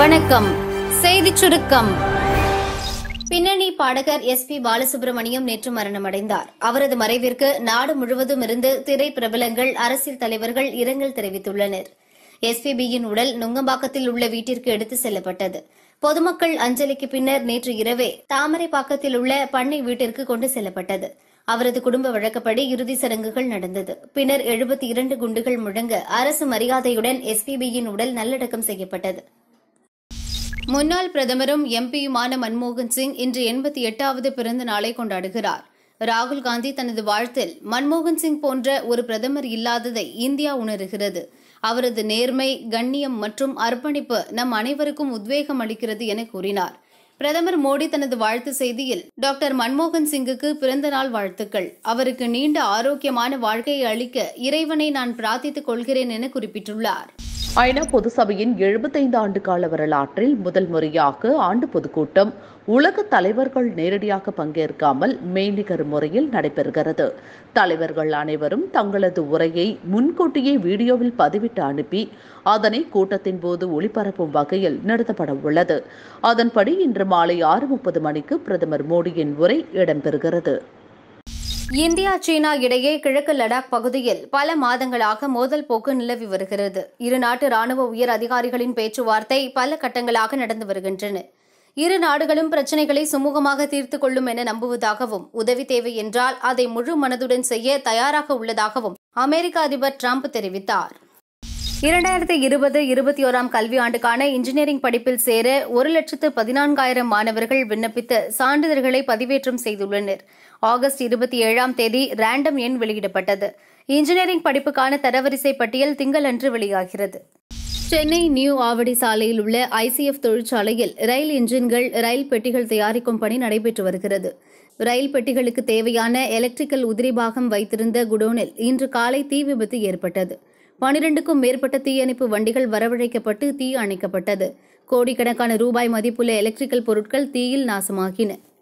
வணக்கம் செய்திச் சுருக்கம் பின்னணி பாடகர் எஸ் பி பாலசுப்ரமணியம் நேற்று மரணமடைந்தார் அவரது மறைவிற்கு நாடு முழுவதும் இருந்து திரை பிரபலங்கள் அரசியல் தலைவர்கள் இரங்கல் தெரிவித்துள்ளனர் எஸ்பிபியின் உடல் நுங்கம்பாக்கத்தில் உள்ள வீட்டிற்கு எடுத்து செல்லப்பட்டது பொதுமக்கள் அஞ்சலிக்கு பின்னர் நேற்று இரவே தாமரைப்பாக்கத்தில் உள்ள பண்ணை வீட்டிற்கு கொண்டு செல்லப்பட்டது அவரது குடும்ப வழக்கப்படி இறுதி சடங்குகள் நடந்தது பின்னர் எழுபத்தி இரண்டு குண்டுகள் முழங்க அரசு மரியாதையுடன் எஸ்பிபியின் உடல் நல்லடக்கம் செய்யப்பட்டது முன்னாள் பிரதமரும் எம்பியுமான மன்மோகன் சிங் இன்று எண்பத்தி எட்டாவது பிறந்த நாளை கொண்டாடுகிறார் ராகுல் காந்தி தனது வாழ்த்தில் மன்மோகன் சிங் போன்ற ஒரு பிரதமர் இல்லாததை இந்தியா உணர்கிறது அவரது நேர்மை கண்ணியம் மற்றும் அர்ப்பணிப்பு நம் அனைவருக்கும் உத்வேகம் அளிக்கிறது என கூறினார் பிரதமர் மோடி தனது வாழ்த்து செய்தியில் டாக்டர் மன்மோகன் சிங்குக்கு பிறந்த நாள் வாழ்த்துக்கள் அவருக்கு நீண்ட ஆரோக்கியமான வாழ்க்கையை அளிக்க இறைவனை நான் பிரார்த்தித்துக் கொள்கிறேன் என குறிப்பிட்டுள்ளார் ஐநா பொதுசபையின் எழுபத்தைந்து ஆண்டு கால வரலாற்றில் முதல் முறையாக ஆண்டு பொதுக்கூட்டம் உலக தலைவர்கள் நேரடியாக பங்கேற்காமல் மெய்நிகர் முறையில் நடைபெறுகிறது தலைவர்கள் அனைவரும் தங்களது உரையை முன்கூட்டியே வீடியோவில் பதிவிட்டு அனுப்பி அதனை கூட்டத்தின் போது ஒளிபரப்பும் வகையில் நடத்தப்பட உள்ளது அதன்படி இன்று மாலை ஆறு முப்பது மணிக்கு பிரதமர் மோடியின் உரை இடம்பெறுகிறது இந்தியா சீனா இடையே கிழக்கு லடாக் பகுதியில் பல மாதங்களாக மோதல் போக்கு நிலவி வருகிறது இரு நாட்டு ராணுவ உயர் அதிகாரிகளின் பேச்சுவார்த்தை பல கட்டங்களாக நடந்து வருகின்றன இரு நாடுகளும் பிரச்சினைகளை சுமூகமாக தீர்த்துக் கொள்ளும் என நம்புவதாகவும் உதவி தேவை என்றால் அதை முழு மனதுடன் செய்ய தயாராக உள்ளதாகவும் அமெரிக்க அதிபர் டிரம்ப் தெரிவித்தார் இரண்டாயிரத்தி இருபது இருபத்தி ஓராம் கல்வியாண்டுக்கான இன்ஜினியரிங் படிப்பில் சேர ஒரு லட்சத்து பதினான்காயிரம் மாணவர்கள் விண்ணப்பித்து சான்றிதழ்களை பதிவேற்றம் செய்துள்ளனர் ஆகஸ்ட் இருபத்தி ஏழாம் தேதி ரேண்டம் எண் வெளியிடப்பட்டது இன்ஜினியரிங் படிப்புக்கான தரவரிசை பட்டியல் திங்களன்று வெளியாகிறது சென்னை நியூ ஆவடி சாலையில் உள்ள ஐசிஎஃப் தொழிற்சாலையில் ரயில் இன்ஜின்கள் ரயில் பெட்டிகள் தயாரிக்கும் பணி நடைபெற்று வருகிறது ரயில் பெட்டிகளுக்கு தேவையான எலக்ட்ரிக்கல் உதிரிபாகம் வைத்திருந்த குடோனில் இன்று காலை தீ விபத்து ஏற்பட்டது பனிரெண்டுக்கும் மேற்பட்ட தீயணைப்பு வண்டிகள் வரவழைக்கப்பட்டு தீ அணைக்கப்பட்டது கோடிக்கணக்கான ரூபாய் மதிப்புள்ள எலக்ட்ரிக்கல் பொருட்கள் தீயில் நாசமாகின